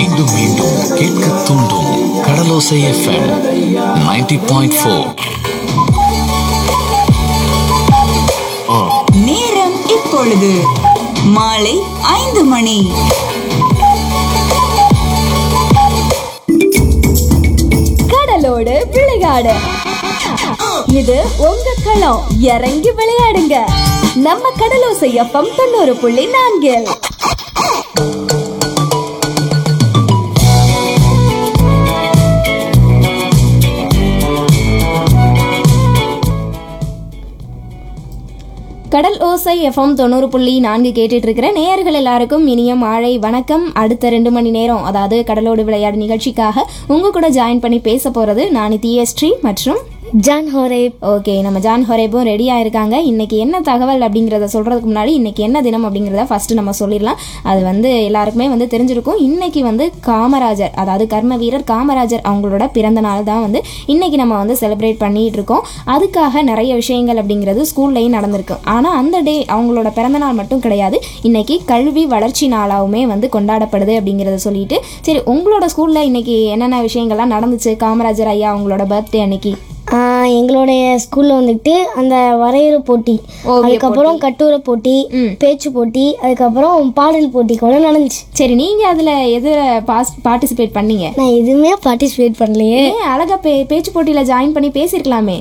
மீண்டும் மீண்டும் கேட்க தூண்டும் கடலோசை எஃப்எம் 90.4 பாயிண்ட் ஃபோர் நேரம் இப்பொழுது மாலை ஐந்து மணி கடலோடு விளையாடு இது உங்க களம் இறங்கி விளையாடுங்க நம்ம கடலோசை எஃப்எம் தொண்ணூறு புள்ளி நான்கில் கடல் ஓசை எஃப்எம் தொண்ணூறு புள்ளி நான்கு கேட்டுட்டு இருக்கிற நேயர்கள் எல்லாருக்கும் இனிய மாலை வணக்கம் அடுத்த ரெண்டு மணி நேரம் அதாவது கடலோடு விளையாடு நிகழ்ச்சிக்காக உங்க கூட ஜாயின் பண்ணி பேச போறது நான் தியஸ்ரீ மற்றும் ஜான் ஹோரேப் ஓகே நம்ம ஜான் ஹொரேப்பும் ரெடியாக இருக்காங்க இன்னைக்கு என்ன தகவல் அப்படிங்கிறத சொல்கிறதுக்கு முன்னாடி இன்னைக்கு என்ன தினம் அப்படிங்கிறத ஃபர்ஸ்ட் நம்ம சொல்லிடலாம் அது வந்து எல்லாருக்குமே வந்து தெரிஞ்சிருக்கும் இன்னைக்கு வந்து காமராஜர் அதாவது கர்ம வீரர் காமராஜர் அவங்களோட பிறந்த நாள் தான் வந்து இன்னைக்கு நம்ம வந்து செலிப்ரேட் பண்ணிட்டு இருக்கோம் அதுக்காக நிறைய விஷயங்கள் அப்படிங்கிறது ஸ்கூல்லையும் நடந்திருக்கு ஆனால் அந்த டே அவங்களோட பிறந்த நாள் மட்டும் கிடையாது இன்னைக்கு கல்வி வளர்ச்சி நாளாவுமே வந்து கொண்டாடப்படுது அப்படிங்கிறத சொல்லிட்டு சரி உங்களோட ஸ்கூலில் இன்னைக்கு என்னென்ன விஷயங்கள்லாம் நடந்துச்சு காமராஜர் ஐயா அவங்களோட பர்த்டே அன்னைக்கு எங்களுடைய ஸ்கூல்ல வந்துட்டு அந்த வரைகிற போட்டி ஓவிய அதுக்கப்புறம் கட்டுரை போட்டி ம். பேச்சு போட்டி அதுக்கப்புறம் பாடல் போட்டி கூட நடந்துச்சு சரி நீங்க அதுல எது பாஸ் பார்ட்டிசிபேட் பண்ணீங்க நான் எதுவுமே பார்ட்டிசிபேட் பண்ணலையே ஏன் அழகா பே பேச்சு போட்டியில ஜாயின் பண்ணி பேசியிருக்கலாமே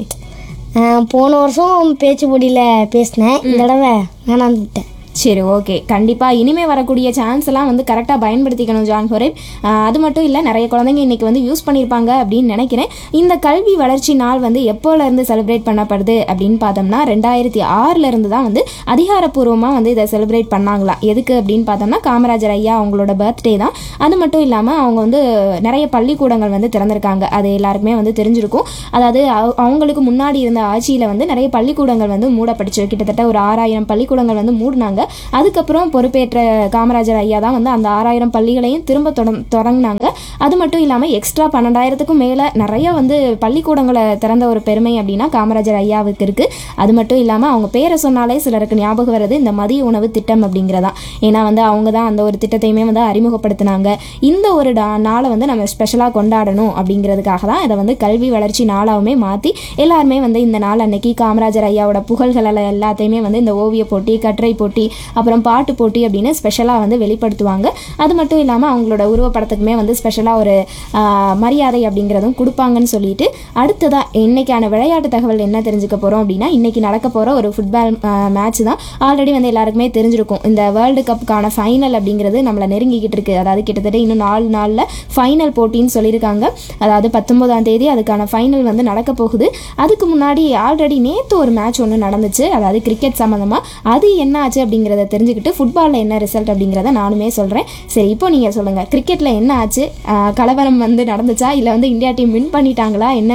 ஆஹ் போன வருஷம் பேச்சு போட்டியில பேசினேன் இந்த தடவை வேணான்னு விட்டேன் சரி ஓகே கண்டிப்பாக இனிமே வரக்கூடிய சான்ஸ் எல்லாம் வந்து கரெக்டாக பயன்படுத்திக்கணும் ஜான் ஹொரேப் ஆஹ் அது மட்டும் இல்லை நிறைய குழந்தைங்க இன்னைக்கு வந்து யூஸ் பண்ணியிருப்பாங்க அப்படின்னு நினைக்கிறேன் இந்த கல்வி வளர்ச்சி நாள் வந்து எப்போல இருந்து செலிப்ரேட் பண்ணப்படுது அப்படின்னு பார்த்தோம்னா ரெண்டாயிரத்தி ஆறுல இருந்து தான் வந்து அதிகாரப்பூர்வமாக வந்து இதை செலிப்ரேட் பண்ணாங்களாம் எதுக்கு அப்படின்னு பார்த்தோம்னா காமராஜர் ஐயா அவங்களோட பர்த்டே தான் அது மட்டும் இல்லாமல் அவங்க வந்து நிறைய பள்ளிக்கூடங்கள் வந்து திறந்திருக்காங்க அது எல்லாருக்குமே வந்து தெரிஞ்சிருக்கும் அதாவது அவ- அவங்களுக்கு முன்னாடி இருந்த ஆட்சியில் வந்து நிறைய பள்ளிக்கூடங்கள் வந்து மூடப்பட்டுச்சு கிட்டத்தட்ட ஒரு ஆறாயிரம் பள்ளிக்கூடங்கள் வந்து மூடினாங்க அதுக்கப்புறம் பொறுப்பேற்ற காமராஜர் ஐயா தான் வந்து அந்த ஆறாயிரம் பள்ளிகளையும் திரும்ப தொடங் தொடங்கினாங்க அது மட்டும் இல்லாமல் எக்ஸ்ட்ரா பன்னெண்டாயிரத்துக்கும் மேலே நிறைய வந்து பள்ளிக்கூடங்களை திறந்த ஒரு பெருமை அப்படின்னா காமராஜர் ஐயாவுக்கு இருக்குது அது மட்டும் இல்லாமல் அவங்க பேரை சொன்னாலே சிலருக்கு ஞாபகம் வருது இந்த மதிய உணவு திட்டம் அப்படிங்கிறதா ஏன்னா வந்து அவங்க தான் அந்த ஒரு திட்டத்தையுமே வந்து அறிமுகப்படுத்தினாங்க இந்த ஒரு டா- நாளை வந்து நம்ம ஸ்பெஷலாக கொண்டாடணும் அப்படிங்கிறதுக்காக தான் இதை வந்து கல்வி வளர்ச்சி நாளாவுமே மாற்றி எல்லாருமே வந்து இந்த நாள் அன்னைக்கு காமராஜர் ஐயாவோட புகழ்கள் எல்லாம் எல்லாத்தையுமே வந்து இந்த ஓவிய போட்டி கட்டுரை போட்டி அப்புறம் பாட்டு போட்டி அப்படின்னு ஸ்பெஷலாக வந்து வெளிப்படுத்துவாங்க அது மட்டும் இல்லாமல் அவங்களோட உருவப்படத்துக்குமே வந்து ஸ்பெஷலாக ஒரு ஆஹ், மரியாதை அப்படிங்கிறதும் கொடுப்பாங்கன்னு சொல்லிட்டு அடுத்ததாக இன்னைக்கான விளையாட்டு தகவல் என்ன தெரிஞ்சுக்க போகிறோம் அப்படின்னா இன்னைக்கு நடக்க போகிற ஒரு ஃபுட்பால் மேட்ச் தான் ஆல்ரெடி வந்து எல்லாருக்குமே தெரிஞ்சிருக்கும் இந்த வேர்ல்டு கப்புக்கான ஃபைனல் அப்படிங்கிறது நம்மளை நெருங்கிக்கிட்டு இருக்கு அதாவது கிட்டத்தட்ட இன்னும் நாலு நாளில் ஃபைனல் போட்டின்னு சொல்லியிருக்காங்க அதாவது பத்தொன்பதாம் தேதி அதுக்கான ஃபைனல் வந்து நடக்க போகுது அதுக்கு முன்னாடி ஆல்ரெடி நேற்று ஒரு மேட்ச் ஒன்று நடந்துச்சு அதாவது கிரிக்கெட் சம்மந்தமாக அது என்ன ஆச்சு அப்படிங்கிறத தெரிஞ்சுக்கிட்டு ஃபுட்பாலில் என்ன ரிசல்ட் அப்படிங்கிறத நானுமே சொல்கிறேன் சரி இப்போ நீங்கள் சொல்லுங்கள் கிரிக்கெட்டில் என்ன ஆச்சு ஆஹ் கலவரம் வந்து நடந்துச்சா இல்லை வந்து இந்தியா டீம் வின் பண்ணிட்டாங்களா என்ன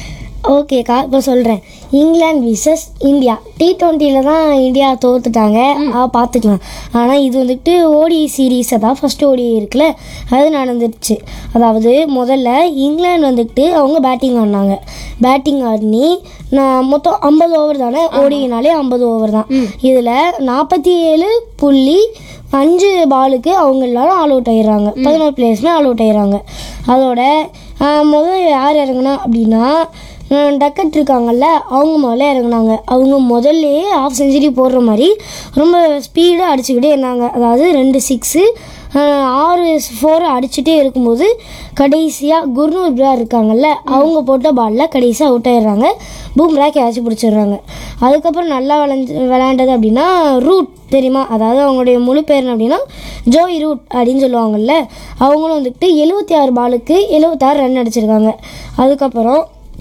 ஓகேக்கா இப்போ சொல்கிறேன் இங்கிலாந்து விசஸ் இந்தியா டி டுவெண்ட்டியில் தான் இந்தியா தோத்துட்டாங்க ஆ பார்த்துக்கலாம் ஆனால் இது வந்துட்டு ஓடி சீரீஸை தான் ஃபஸ்ட் ஓடி இருக்குல்ல அது நடந்துருச்சு அதாவது முதல்ல இங்கிலாந்து வந்துட்டு அவங்க பேட்டிங் ஆடினாங்க பேட்டிங் ஆடி நான் மொத்தம் ஐம்பது ஓவர் தானே ஓடினாலே ஐம்பது ஓவர் தான் இதில் நாற்பத்தி ஏழு புள்ளி அஞ்சு பாலுக்கு அவங்க எல்லாரும் ஆல் அவுட் ஆயிடுறாங்க பதினோரு பிளேயர்ஸ்மே ஆல் அவுட் ஆயிடுறாங்க அதோட ஆஹ், முதல்ல யார் இறங்குனா அப்படின்னா ஆஹ், டக்கட் இருக்காங்கல்ல அவங்க முதல்ல இறங்குனாங்க அவங்க முதல்லயே ஆஃப் செஞ்சுரி போடுற மாதிரி ரொம்ப ஸ்பீடாக அடிச்சுக்கிட்டே இருந்தாங்க அதாவது ரெண்டு சிக்ஸு ஆறு ஃபோரை அடிச்சுட்டே இருக்கும்போது கடைசியாக குர்னூர் பிரா இருக்காங்கல்ல அவங்க போட்ட பாலில் கடைசியாக அவுட் ஆயிடுறாங்க பூம்ரா கேட்ச் பிடிச்சிடுறாங்க அதுக்கப்புறம் நல்லா விளைஞ்சு விளையாண்டது அப்படின்னா ரூட் தெரியுமா அதாவது அவங்களுடைய முழு பேர் என்ன அப்படின்னா ஜோய் ரூட் அப்படின்னு சொல்லுவாங்கல்ல அவங்களும் வந்துட்டு எழுபத்தி ஆறு பாலுக்கு எழுபத்தாறு ரன் அடிச்சிருக்காங்க அதுக்கப்புறம்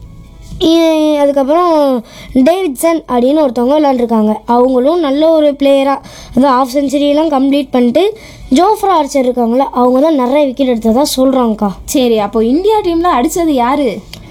இ- அதுக்கப்புறம் டேவிட்சன் அப்படின்னு ஒருத்தவங்க விளாண்டுருக்காங்க அவங்களும் நல்ல ஒரு பிளேயராக அதாவது ஆஃப் செஞ்சுரியெல்லாம் கம்ப்ளீட் பண்ணிட்டு ஜோஃப்ரா ஆர்ச்சர் இருக்காங்களே அவங்க தான் நிறைய விக்கெட் எடுத்ததா சொல்கிறாங்கக்கா சரி அப்போ இந்தியா டீமில் அடித்தது யாரு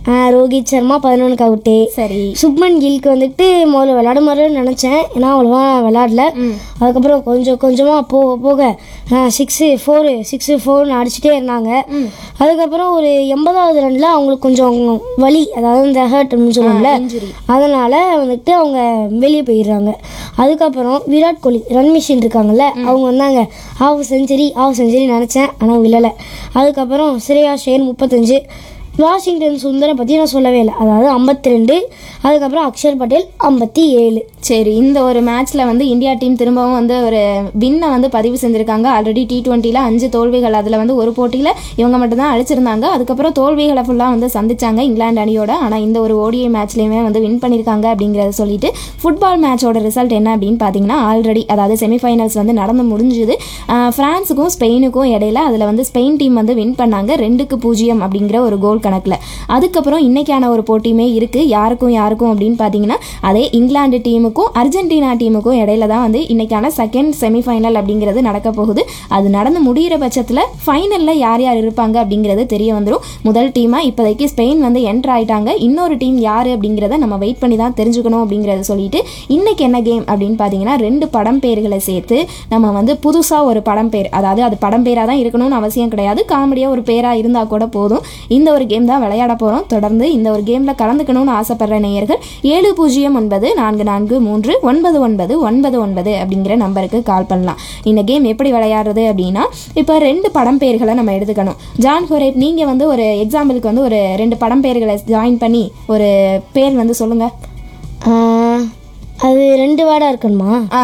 ரோஹித் சர்மா பதினொன்றுக்கு அவுட்டு சரி சுப்மன் கில்க்கு வந்துட்டு முதல்ல விளையாட மாதிரின்னு நினச்சேன் ஏன்னா அவ்வளோவா விளையாடல அதுக்கப்புறம் கொஞ்சம் கொஞ்சமாக போக போக சிக்ஸு ஃபோரு சிக்ஸு ஃபோர்னு அடிச்சுட்டே இருந்தாங்க அதுக்கப்புறம் ஒரு எண்பதாவது ரனில் அவங்களுக்கு கொஞ்சம் வலி அதாவது இந்த ஹர்ட்னு சொல்லுவோம்ல injury. அதனால வந்துட்டு அவங்க வெளியே போயிடுறாங்க அதுக்கப்புறம் விராட் கோலி ரன் மிஷின் இருக்காங்கல்ல அவங்க வந்தாங்க ஆஃப் செஞ்சுரி ஆஃப் செஞ்சுரி நினச்சேன் ஆனால் விழலை அதுக்கப்புறம் ஸ்ரேயா ஷேர் முப்பத்தஞ்சு வாஷிங்டன் சுந்தரை பற்றி நான் சொல்லவே இல்லை அதாவது ஐம்பத்தி ரெண்டு அதுக்கப்புறம் அக்ஷர் பட்டேல் ஐம்பத்தி ஏழு சரி இந்த ஒரு மேட்ச்ல வந்து இந்தியா டீம் திரும்பவும் வந்து ஒரு வின்னை வந்து பதிவு செஞ்சிருக்காங்க ஆல்ரெடி டி டுவெண்ட்டியில் அஞ்சு தோல்விகள் அதில் வந்து ஒரு போட்டியில் இவங்க மட்டும்தான் அழிச்சிருந்தாங்க அதுக்கப்புறம் தோல்விகளை ஃபுல்லாக வந்து சந்திச்சாங்க இங்கிலாந்து அணியோட ஆனால் இந்த ஒரு ஓடிஐ மேட்ச்லேயுமே வந்து வின் பண்ணியிருக்காங்க அப்படிங்கிறத சொல்லிட்டு ஃபுட்பால் மேட்சோட ரிசல்ட் என்ன அப்படின்னு பார்த்தீங்கன்னா ஆல்ரெடி அதாவது செமிஃபைனல்ஸ் வந்து நடந்து முடிஞ்சுது ஆஹ் பிரான்ஸுக்கும் ஸ்பெயினுக்கும் இடையில அதில் வந்து ஸ்பெயின் டீம் வந்து வின் பண்ணாங்க ரெண்டுக்கு பூஜ்ஜியம் அப்படிங்கிற ஒரு கோல் கணக்கில் அதுக்கப்புறம் இன்னைக்கான ஒரு போட்டியுமே இருக்குது யாருக்கும் யாருக்கும் அப்படின்னு பார்த்தீங்கன்னா அதே இங்கிலாந்து டீமுக்கும் அர்ஜென்டினா டீமுக்கும் இடையில தான் வந்து இன்னைக்கான செகண்ட் செமிஃபைனல் அப்படிங்கிறது நடக்க போகுது அது நடந்து முடிகிற பட்சத்தில் ஃபைனலில் யார் யார் இருப்பாங்க அப்படிங்கிறது தெரிய வந்துடும் முதல் டீமாக இப்போதைக்கு ஸ்பெயின் வந்து என்ட்ரு ஆயிட்டாங்க இன்னொரு டீம் யார் அப்படிங்கிறத நம்ம வெயிட் பண்ணி தான் தெரிஞ்சுக்கணும் அப்படிங்கிறத சொல்லிட்டு இன்னைக்கு என்ன கேம் அப்படின்னு பார்த்தீங்கன்னா ரெண்டு படம் பேர்களை சேர்த்து நம்ம வந்து புதுசாக ஒரு படம் பேர் அதாவது அது படம் பேராக தான் இருக்கணும்னு அவசியம் கிடையாது காமெடியாக ஒரு பேராக இருந்தால் கூட போதும் இந்த ஒரு கேம் தான் விளையாட போகிறோம் தொடர்ந்து இந்த ஒரு கேமில் கலந்துக்கணும்னு ஆசைப்படுற நேயர்கள் ஏழு பூஜ்ஜியம் ஒன்பது நான்கு நான்கு மூன்று ஒன்பது ஒன்பது ஒன்பது ஒன்பது அப்படிங்கிற நம்பருக்கு கால் பண்ணலாம் இந்த கேம் எப்படி விளையாடுறது அப்படின்னா இப்போ ரெண்டு படம் பேர்களை நம்ம எடுத்துக்கணும் ஜான் ஹொரேப் நீங்கள் வந்து ஒரு எக்ஸாம்பிளுக்கு வந்து ஒரு ரெண்டு படம் பேர்களை ஜாயின் பண்ணி ஒரு பேர் வந்து சொல்லுங்கள் ஆஹ், அது ரெண்டு வேர்டாக இருக்கணுமா ஆ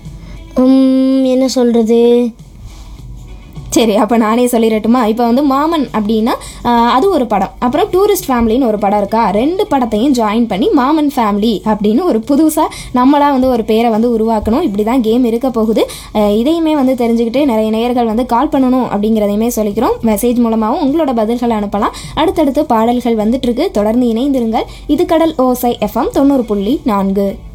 உம், என்ன சொல்கிறது சரி அப்போ நானே சொல்லிடட்டுமா இப்போ வந்து மாமன் அப்படின்னா ஆஹ், அது ஒரு படம் அப்புறம் டூரிஸ்ட் ஃபேமிலின்னு ஒரு படம் இருக்கா ரெண்டு படத்தையும் ஜாயின் பண்ணி மாமன் ஃபேமிலி அப்படின்னு ஒரு புதுசாக நம்மளா வந்து ஒரு பேரை வந்து உருவாக்கணும் இப்படி தான் கேம் இருக்க போகுது ஆஹ், இதையுமே வந்து தெரிஞ்சுக்கிட்டு நிறைய நேயர்கள் வந்து கால் பண்ணணும் அப்படிங்கிறதையுமே சொல்லிக்கிறோம் மெசேஜ் மூலமாகவும் உங்களோட பதில்களை அனுப்பலாம் அடுத்தடுத்து பாடல்கள் வந்துட்டு இருக்கு தொடர்ந்து இணைந்திருங்கள் இது கடல் ஓசை எஃப்எம் தொண்ணூறு புள்ளி நான்கு